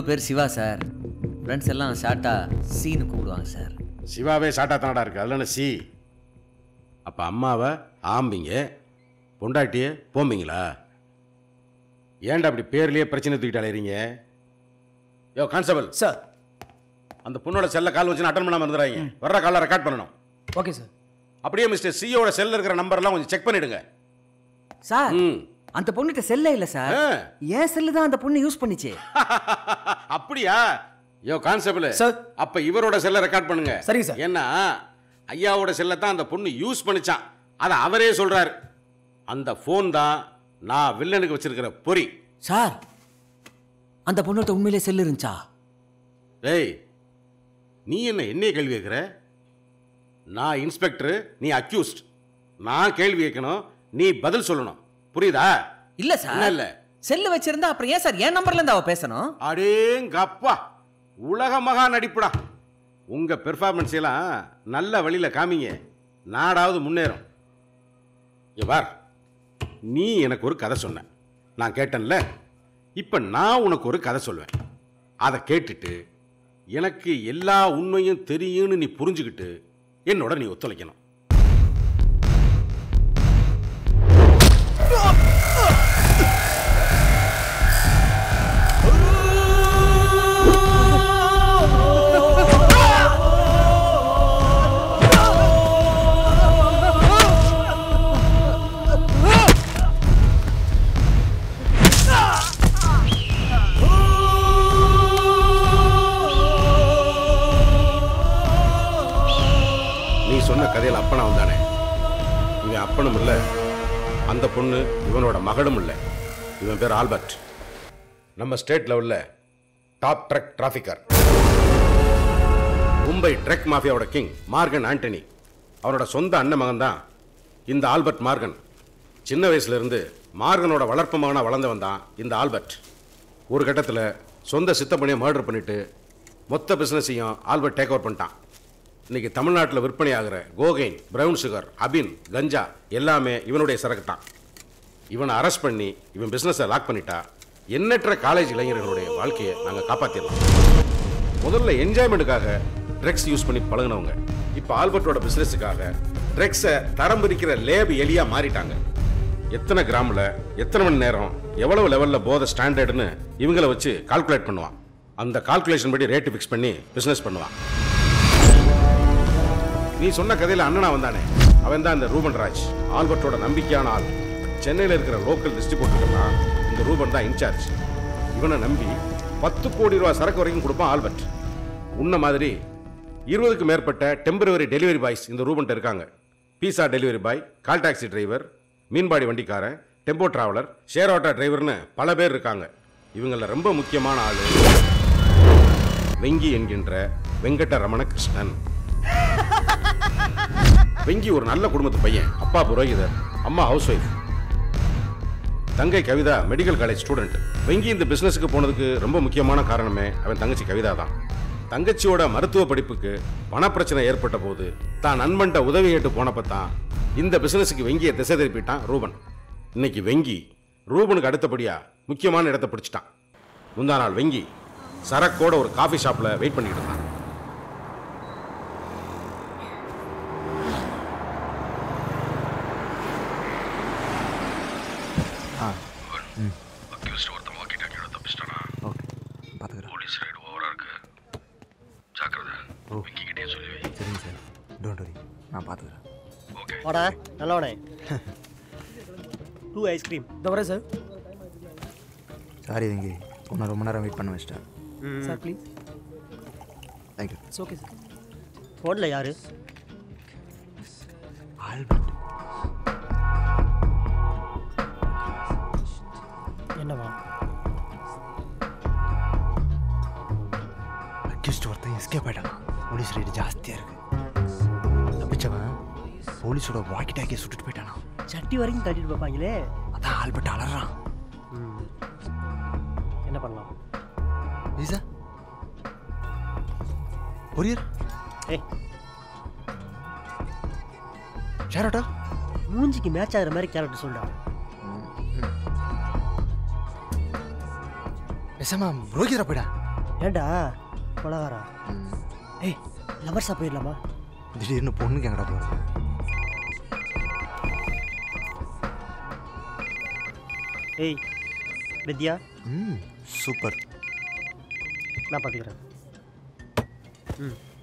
பேர் Siva sir friends எல்லாம் ஷார்ட்டாக சீனு கூப்பிடுவாங்க சார் சிவாவே சாட்டா தானடா இருக்கு அதில் சி அப்போ அம்மாவை ஆம்பிங்க பொண்டாட்டியே போம்பிங்களா ஏன்டா அப்படி பேர்லயே பிரச்சனை தூக்கிட்டு அலையறீங்க யோ கான்ஸ்டபிள் சார் அந்த பொண்ணோட செல்ல கால் வச்சு அட்டன் பண்ணாம இருந்துறாங்க வர்ற காலை ரெக்கார்ட் பண்ணணும் ஓகே சார் அப்படியே மிஸ்டர் சியோட செல்ல இருக்கிற நம்பர்லாம் கொஞ்சம் செக் பண்ணிடுங்க சார் ம் அந்த பொண்ணுகிட்ட செல்லே இல்லை சார் ஆ. என் செல்லு தான் அந்த பொண்ணு யூஸ் பண்ணிச்சு அப்படியா யோ கான்ஸ்டபிள் சார். அப்ப இவரோட செல்ல ரெக்கார்ட் பண்ணுங்க சரிங்க சார். ஏன்னா ஐயாவோட செல்லை தான் அந்த பொண்ணு யூஸ் பண்ணிச்சான் அதை அவரே சொல்றாரு அந்த ஃபோன் தான் நான் வில்லனுக்கு வச்சிருக்கிற பொறி சார் அந்த பொண்ணுகிட்ட உண்மையிலே செல்லு இருந்துச்சா டேய் நீ என்ன என்னைய கேள்வி கேட்குற நான் இன்ஸ்பெக்டர் நீ அக்யூஸ்ட் நான் கேள்வி கேட்கணும் நீ பதில் சொல்லணும் புரியுதா இல்ல என்ன சார் இல்ல செல்லு வச்சிருந்தா அப்புறம் ஏன் சார் என் நம்பர்ல இருந்து அவ பேசணும் அடேங்கப்பா உலக மகா நடிப்புடா உங்க பெர்ஃபார்மன்ஸ் எல்லாம் நல்ல வழியில காமிங்க நாடாவது முன்னேறும் இங்க பார் நீ எனக்கு ஒரு கதை சொன்ன நான் கேட்டேன்ல இப்போ நான் உனக்கு ஒரு கதை சொல்வேன் அதை கேட்டுட்டு எனக்கு எல்லா உண்மையும் தெரியும்னு நீ புரிஞ்சுக்கிட்டு என்னோட நீ ஒத்துழைக்கணும் நீ சொன்ன கதையில் அப்பனா வந்தானே இவன் அப்பனும் இல்லை அந்த பொண்ணு இவனோட மகளும் இல்லை இவன் பேர் ஆல்பர்ட் நம்ம ஸ்டேட் லெவலில் top drug trafficker Mumbai drug மாஃபியாவோட கிங் மார்கன் ஆண்டனி அவனோட சொந்த அண்ணன் மகன் தான் இந்த ஆல்பர்ட் மார்கன் சின்ன வயசுல இருந்து மார்கனோட வளர்ப்பு மகனாக வளர்ந்தவன் தான் இந்த ஆல்பர்ட் ஒரு கட்டத்தில் சொந்த சித்தப்பணியை மர்டர் பண்ணிட்டு மொத்த பிஸ்னஸையும் ஆல்பர்ட் டேக் ஓவர் பண்ணிட்டான் இன்னைக்கு தமிழ்நாட்டில் விற்பனை ஆகிற கோகைன் பிரவுன் சுகர் அபின் கஞ்சா எல்லாமே இவனுடைய சரக்கு தான் இவனை அரெஸ்ட் பண்ணி இவன் பிஸ்னஸை லாக் பண்ணிட்டா எண்ணற்ற காலேஜ் இளைஞர்களுடைய வாழ்க்கையை நாங்கள் காப்பாற்றிடலாம் முதல்ல என்ஜாய்மெண்ட்டுக்காக ட்ரக்ஸ் யூஸ் பண்ணி பழகுனவங்க இப்போ ஆல்பர்ட்டோட பிஸ்னஸுக்காக ட்ரக்ஸை தரம் பிரிக்கிற லேப் எலியாக மாறிட்டாங்க எத்தனை கிராமில் எத்தனை மணி நேரம் எவ்வளவு லெவலில் போதை ஸ்டாண்டர்டுன்னு இவங்கள வச்சு கால்குலேட் பண்ணுவான் அந்த கால்குலேஷன் படி ரேட்டு ஃபிக்ஸ் பண்ணி பிஸ்னஸ் பண்ணுவான் நீ சொன்ன கதையில் அண்ணனா வந்தானே அவன் தான் இந்த ரூபன் ராஜ் ஆல்பர்ட்டோட நம்பிக்கையான ஆள் சென்னையில் இருக்கிற லோக்கல் டிஸ்ட்ரிபியூட்டருக்கெல்லாம் இந்த ரூபன் தான் இன்சார்ஜ் இவனை நம்பி பத்து கோடி ரூபா சரக்கு வரைக்கும் கொடுப்பான் ஆல்பர்ட் உன்ன மாதிரி இருபதுக்கு மேற்பட்ட டெம்பரவரி டெலிவரி பாய்ஸ் இந்த ரூபன்ட்ட இருக்காங்க pizza delivery boy call taxi driver மீன்பாடி வண்டிக்காரன் டெம்போ டிராவலர் ஷேர் ஆட்டோ டிரைவர்னு பல பேர் இருக்காங்க இவங்கள ரொம்ப முக்கியமான ஆள் வெங்கி என்கின்ற வெங்கட்ட ரமண கிருஷ்ணன் வெங்கி ஒரு நல்ல குடும்பத்து பையன் அப்பா புரோகிதர் அம்மா ஹவுஸ் ஒய்ஃப் தங்கை Kavitha medical college student Venky இந்த பிசினஸுக்கு போனதுக்கு ரொம்ப முக்கியமான காரணமே அவன் தங்கச்சி கவிதா தான் தங்கச்சியோட மருத்துவ படிப்புக்கு பணப்பிரச்சனை ஏற்பட்ட போது தான் நண்பன்ட்ட உதவி கேட்டு போனப்ப தான் இந்த பிசினஸுக்கு வெங்கியை திசை திருப்பிட்டான் ரூபன் இன்னைக்கு வெங்கி ரூபனுக்கு அடுத்தபடியா முக்கியமான இடத்தை பிடிச்சிட்டான் முந்தா நாள் வெங்கி சரக்கோட ஒரு காஃபி ஷாப்ல வெயிட் பண்ணிக்கிட்டு இருந்தான் அக்யூஸ்ட் ஒருத்தன் வாக்கி டாக்கியோட தப்பிச்சிட்டானா ஓகே பார்த்துக்குறேன் போலீஸ் ரைடு ஓவரா இருக்கு ஜாக்கிரதை விக்கிக்கிட்டே சொல்லி வை சரிங்க சார் டோன்ட் வரி நான் பார்த்துக்குறேன் ஓகே வாடா நல்லவனே டூ ஐஸ்கிரீம் இந்த வரேன் சார் சாரி வெங்கி உன்னை ரொம்ப நேரம் வெயிட் பண்ண வச்சிட்டேன் sir please thank you it's okay sir ஃபோனில் யாரு ஆல்பர்ட் என்னவா அக்யூஸ்ட் ஒருத்தன் எஸ்கேப் ஆயிட்டான் போலீஸ் ரேட் ஜாஸ்தியாக இருக்கு தப்பிச்சவன் போலீஸோட வாக்கி டாக்கியை சுட்டுட்டு போயிட்டானா சட்டி வரைக்கும் தட்டிட்டு பார்ப்பாங்களே அதான் ஆல்பர்ட் அலறான் ம். என்ன பண்ணலாம் வீசா கொரியர் ஏய் ஷேர் ஆட்டோ மூஞ்சிக்கு மேட்ச் ஆகிற மாதிரி கேரக்டர் சொல்றா பேசாம புரோகிதரா போயிடா ஏண்டா கொலகாரா ஏய் லவர்ஸாக போயிடலாமா திடீர்னு பொண்ணுக்கு எங்கடா போகிறது ஏய் வித்யா ம் சூப்பர் நான் பார்த்துக்கிறேன் ம்